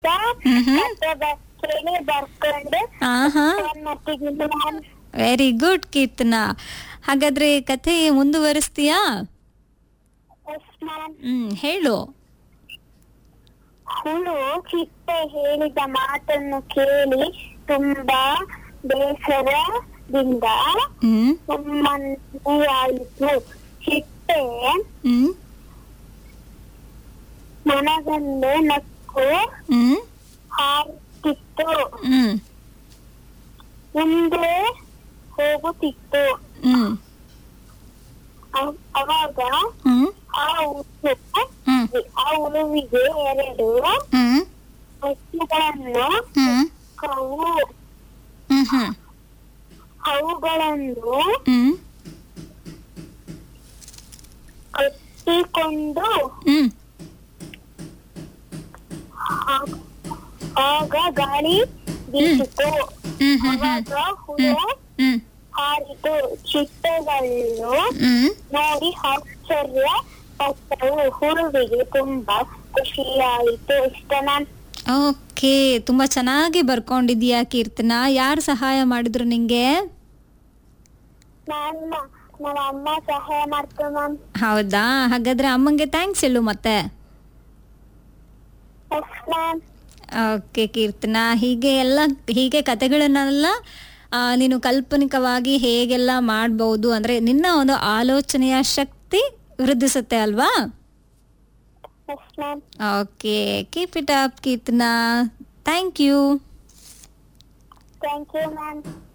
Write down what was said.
ಮ್ಹ್ಮ್. ಕತೆ ಬ- ಕೇಳಿ ಬರ್ಕೊಂಡು ಆಹಾ ಫೋನ್ ಮಾಡ್ತಿದ್ದೀನಿ ಮ್ಯಾಮ್ ವೆರಿ ಗುಡ್ ಕೀರ್ತನಾ ಹಾಗಾದ್ರೆ ಕಥೆ ಮುಂದುವರಿಸ್ತೀಯಾ ಎಸ್ ಮ್ಯಾಮ್ ಹ್ಮ್ ಹೇಳು ಹುಳು ಚಿಟ್ಟೆ ಹೇಳಿದ ಮಾತನ್ನು ಕೇಳಿ ತುಂಬಾ ಬೇಸರದಿಂದ ಹ್ಮ್ ಸುಮ್ಮನೆಯಾಯಿತು ಚಿಟ್ಟೆ ಹ್ಮ್ ಮನಗಂಡು ನಕ್ಕು ಹ್ಮ್ ಹಾರುತ್ತಿತ್ತು ಹ್ಮ್ ಮುಂದೆ ಹೋಗುತ್ತಿತ್ತು ಹ್ಮ್ ಅವ್- ಅವಾಗ ಹ್ಮ್ ಆ ಹುಳು ಹ್ಮ್ ಆ ಹುಳುವಿಗೆ ಎರಡು ಹ್ಮ್ ಹಕ್ಕಿಗಳನ್ನು ಹ್ಮ್ ಕವು ಹ್ಮ್ ಹ್ಮ್ ಅವುಗಳನ್ನು ಹ್ಮ್ ಕಟ್ಟಿಕೊಂಡು ಹ್ಮ್ ಆ- ಆಗ ಗಾಳಿ ಬೀಸಿತು ಹ್ಮ್ ಹ್ಮ್ ಹ್ಮ್ ಅವಾಗ ಹುಳು ಹ್ಮ್ ಹಾರಿತು ಚಿಟ್ಟೆಗಳು ಹ್ಮ್ ನೋಡಿ ಆಶ್ಚರ್ಯ ಪಟ್ಟವು ಹುಳುವಿಗೆ ತುಂಬಾ ಖುಷಿಯಾಯಿತು ಇಷ್ಟ ನಾನ್ ಓಕೆ ತುಂಬಾ ಚೆನ್ನಾಗಿ ಬರ್ಕೊಂಡಿದ್ಯಾ ಕೀರ್ತನಾ ಯಾರು ಸಹಾಯ ಮಾಡಿದ್ರು ನಿಂಗೆ ನನ್ನ ನಮ್ಮ ಅಮ್ಮ ಸಹಾಯ ಮಾಡ್ತು ಮ್ಯಾಮ್ ಹೌದಾ ಹಾಗಾದ್ರೆ ಅಮ್ಮಂಗೆ ಥ್ಯಾಂಕ್ಸ್ ಹೇಳು ಮತ್ತೆ ಎಸ್ ಮ್ಯಾಮ್ ಓಕೆ ಕೀರ್ತನಾ ಹೀಗೆ ಎಲ್ಲ ಹೀಗೆ ಕತೆಗಳನ್ನೆಲ್ಲ ಆ, ನೀನು ಕಾಲ್ಪನಿಕವಾಗಿ ಹೇಗೆಲ್ಲ ಮಾಡ್ಬೋದು ಅಂದ್ರೆ ನಿನ್ನ ಒಂದು ಆಲೋಚನೆಯ ಶಕ್ತಿ ವೃದ್ಧಿಸುತ್ತೆ ಅಲ್ವಾ yes ma'am okay keep it up Keerthana thank you thank you ma'am